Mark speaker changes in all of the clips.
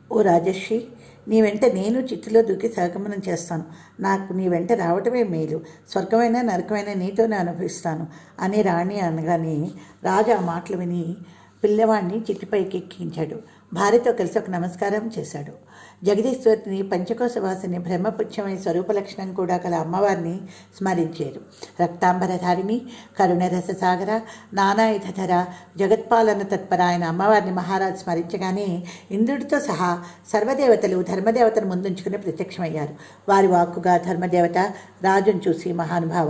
Speaker 1: ఓ రాజర్షి నీ వెంట నేను చిట్టులో దూకి సహగమనం చేస్తాను నాకు నీ వెంట రావటమే మేలు స్వర్గమైన నరకమైన నీతోనే అనుభవిస్తాను అని రాణి అనగానే రాజు ఆ మాటలు విని పిల్లవాడిని చిట్టుపైకి ఎక్కించాడు భార్యతో కలిసి ఒక నమస్కారం చేశాడు జగదీశ్వరిని పంచకోశవాసిని బ్రహ్మపుచ్చమైన స్వరూప లక్షణం కూడా గల అమ్మవారిని స్మరించారు రక్తాంబరధారిణి కరుణరస సాగర నానాయుధధర జగత్పాలన తత్పర ఆయన అమ్మవారిని మహారాజు స్మరించగానే ఇంద్రుడితో సహా సర్వదేవతలు ధర్మదేవతను ముందుంచుకుని ప్రత్యక్షమయ్యారు వారి వాక్కుగా ధర్మదేవత రాజును చూసి మహానుభావ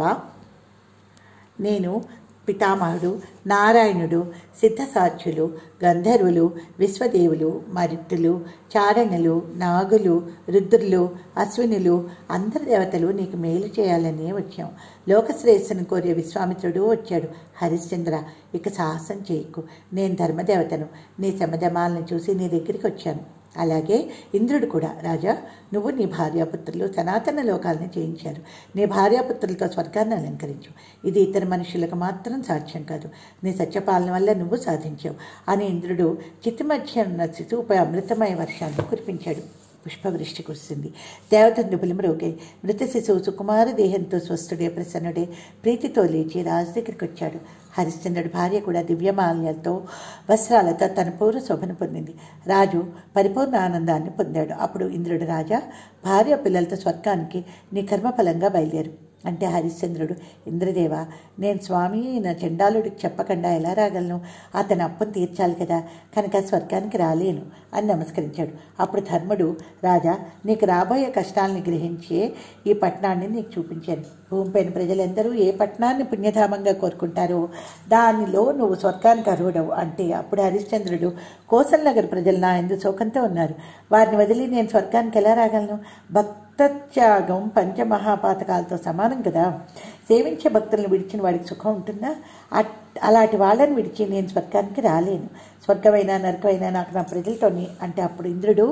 Speaker 1: నేను పితామహుడు నారాయణుడు సిద్ధసాధ్యులు గంధర్వులు విశ్వదేవులు మరుత్తులు చారణులు నాగులు రుద్రులు అశ్వినులు అందరి దేవతలు నీకు మేలు చేయాలనే వచ్చాం లోకశ్రేయస్సును కోరే విశ్వామిత్రుడు వచ్చాడు హరిశ్చంద్ర ఇక సాహసం చేయకు నేను ధర్మదేవతను నీ శమధమాలను చూసి నీ దగ్గరికి వచ్చాను అలాగే ఇంద్రుడు కూడా రాజా నువ్వు నీ భార్యాపుత్రులు సనాతన లోకాలను జయించారు నీ భార్యాపుత్రులతో స్వర్గాన్ని అలంకరించు ఇది ఇతర మనుషులకు మాత్రం సాధ్యం కాదు నీ సత్యపాలన వల్ల నువ్వు సాధించావు అని ఇంద్రుడు చిత్తుమధ్య ఉన్న శిశువుపై అమృతమయ వర్షాన్ని కురిపించాడు పుష్పవృష్టి కురిసింది దేవతండ్రుపులు మ్రోగాయి మృత శిశువు సుకుమార దేహంతో స్వస్థుడే ప్రసన్నుడే ప్రీతితో లేచి రాజు దగ్గరికి వచ్చాడు హరిశ్చంద్రుడి భార్య కూడా దివ్యమాల్యాలతో వస్త్రాలతో తన పూర్వ శోభను పొందింది రాజు పరిపూర్ణ ఆనందాన్ని పొందాడు అప్పుడు ఇంద్రుడు రాజా భార్య పిల్లలతో స్వర్గానికి నీ కర్మఫలంగా బయలుదేరు అంటే హరిశ్చంద్రుడు ఇంద్రదేవ నేను స్వామి నా చండాలుడికి చెప్పకుండా ఎలా రాగలను అతని అప్పును తీర్చాలి కదా కనుక స్వర్గానికి రాలేను అని నమస్కరించాడు అప్పుడు ధర్ముడు రాజా నీకు రాబోయే కష్టాలని గ్రహించే ఈ పట్టణాన్ని నీకు చూపించాను భూమిపైన ప్రజలందరూ ఏ పట్టణాన్ని పుణ్యధామంగా కోరుకుంటారో దానిలో నువ్వు స్వర్గానికి అర్హుడవు అంటే అప్పుడు హరిశ్చంద్రుడు కోసల్ నగర్ ప్రజలు నా ఎందు శోకంతో ఉన్నారు వారిని వదిలి నేను స్వర్గానికి ఎలా రాగలను భక్తత్యాగం పంచమహాపాతకాలతో సమానం కదా సేవించే భక్తులను విడిచిన వాడికి సుఖం ఉంటుందా అట్ అలాంటి వాళ్ళని విడిచి నేను స్వర్గానికి రాలేను స్వర్గమైనా నరకమైనా నాకు నా ప్రజలతోని అంటే అప్పుడు ఇంద్రుడు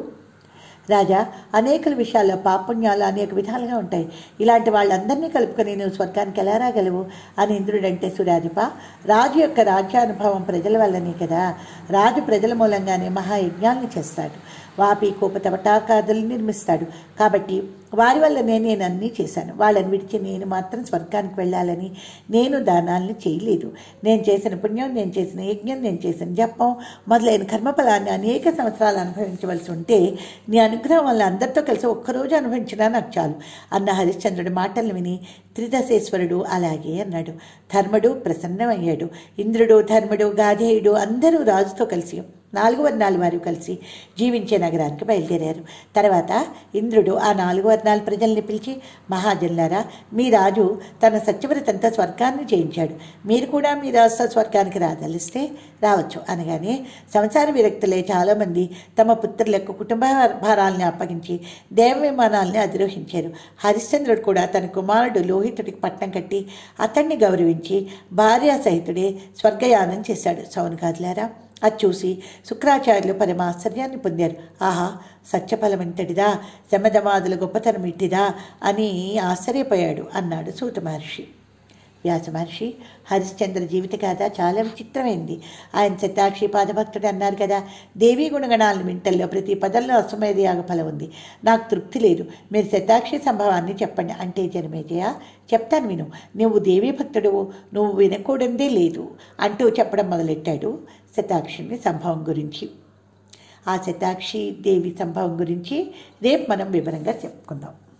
Speaker 1: రాజా అనేక విషయాల్లో పాపుణ్యాలు అనేక విధాలుగా ఉంటాయి ఇలాంటి వాళ్ళందరినీ కలుపుకొని నువ్వు స్వర్గానికి ఎలా రాగలవు అని ఇంద్రుడంటే సురాధిప రాజు యొక్క రాజ్యానుభవం ప్రజల వల్లనే కదా రాజు ప్రజల మూలంగానే మహాయజ్ఞాల్ని చేస్తాడు వాపి కోపతవటాకాదులు నిర్మిస్తాడు కాబట్టి వారి వల్లనే నేను అన్నీ చేశాను వాళ్ళని విడిచి నేను మాత్రం స్వర్గానికి వెళ్ళాలని నేను దానాలను చేయలేదు నేను చేసిన పుణ్యం నేను చేసిన యజ్ఞం నేను చేసిన జపం మొదలైన కర్మఫలాన్ని అనేక సంవత్సరాలు అనుభవించవలసి ఉంటే నీ అనుగ్రహం వల్ల అందరితో కలిసి ఒక్కరోజు అనుభవించినా నాకు చాలు అన్న హరిశ్చంద్రుడి మాటలు విని త్రిదశేశ్వరుడు అలాగే అన్నాడు ధర్ముడు ప్రసన్నమయ్యాడు ఇంద్రుడు ధర్ముడు గాధేయుడు అందరూ రాజుతో కలిసి నాలుగు వర్ణాల వారు కలిసి జీవించే నగరానికి బయలుదేరారు తర్వాత ఇంద్రుడు ఆ నాలుగు వర్ణాల ప్రజల్ని పిలిచి మహాజన్లారా మీ రాజు తన సత్యవ్రతంతో స్వర్గాన్ని జయించాడు మీరు కూడా మీ రాజుతో స్వర్గానికి రాదలిస్తే రావచ్చు అనగానే సంసార విరక్తులే చాలామంది తమ పుత్రులకు కుటుంబ భారాల్ని అప్పగించి దేవ విమానాల్ని అధిరోహించారు హరిశ్చంద్రుడు కూడా తన కుమారుడు లోహితుడికి పట్టం కట్టి అతన్ని గౌరవించి భార్యా సహితుడే స్వర్గయానం చేశాడు సౌనకాదులారా అది చూసి శుక్రాచార్యులు పరమాశ్చర్యాన్ని పొందారు ఆహా సత్యఫలం ఇంతటిదా శమధమాదుల గొప్పతనం ఇట్టిదా అని ఆశ్చర్యపోయాడు అన్నాడు సూత మహర్షి వ్యాస మహర్షి హరిశ్చంద్ర జీవిత కథ చాలా విచిత్రమైంది ఆయన శతాక్షి పాదభక్తుడు అన్నారు కదా దేవీ గుణగణాలను వింటల్లో ప్రతి పదంలో అశ్వమేధ యాగ ఫలం ఉంది నాకు తృప్తి లేదు మీరు శతాక్షి సంభవాన్ని చెప్పండి అంటే జనమేజయ చెప్తాను విను నువ్వు దేవీ భక్తుడు నువ్వు వినకూడదే లేదు అంటూ చెప్పడం మొదలెట్టాడు శతాక్షిని సంభవం గురించి ఆ శతాక్షి దేవి సంభవం గురించి రేపు మనం వివరంగా చెప్పుకుందాం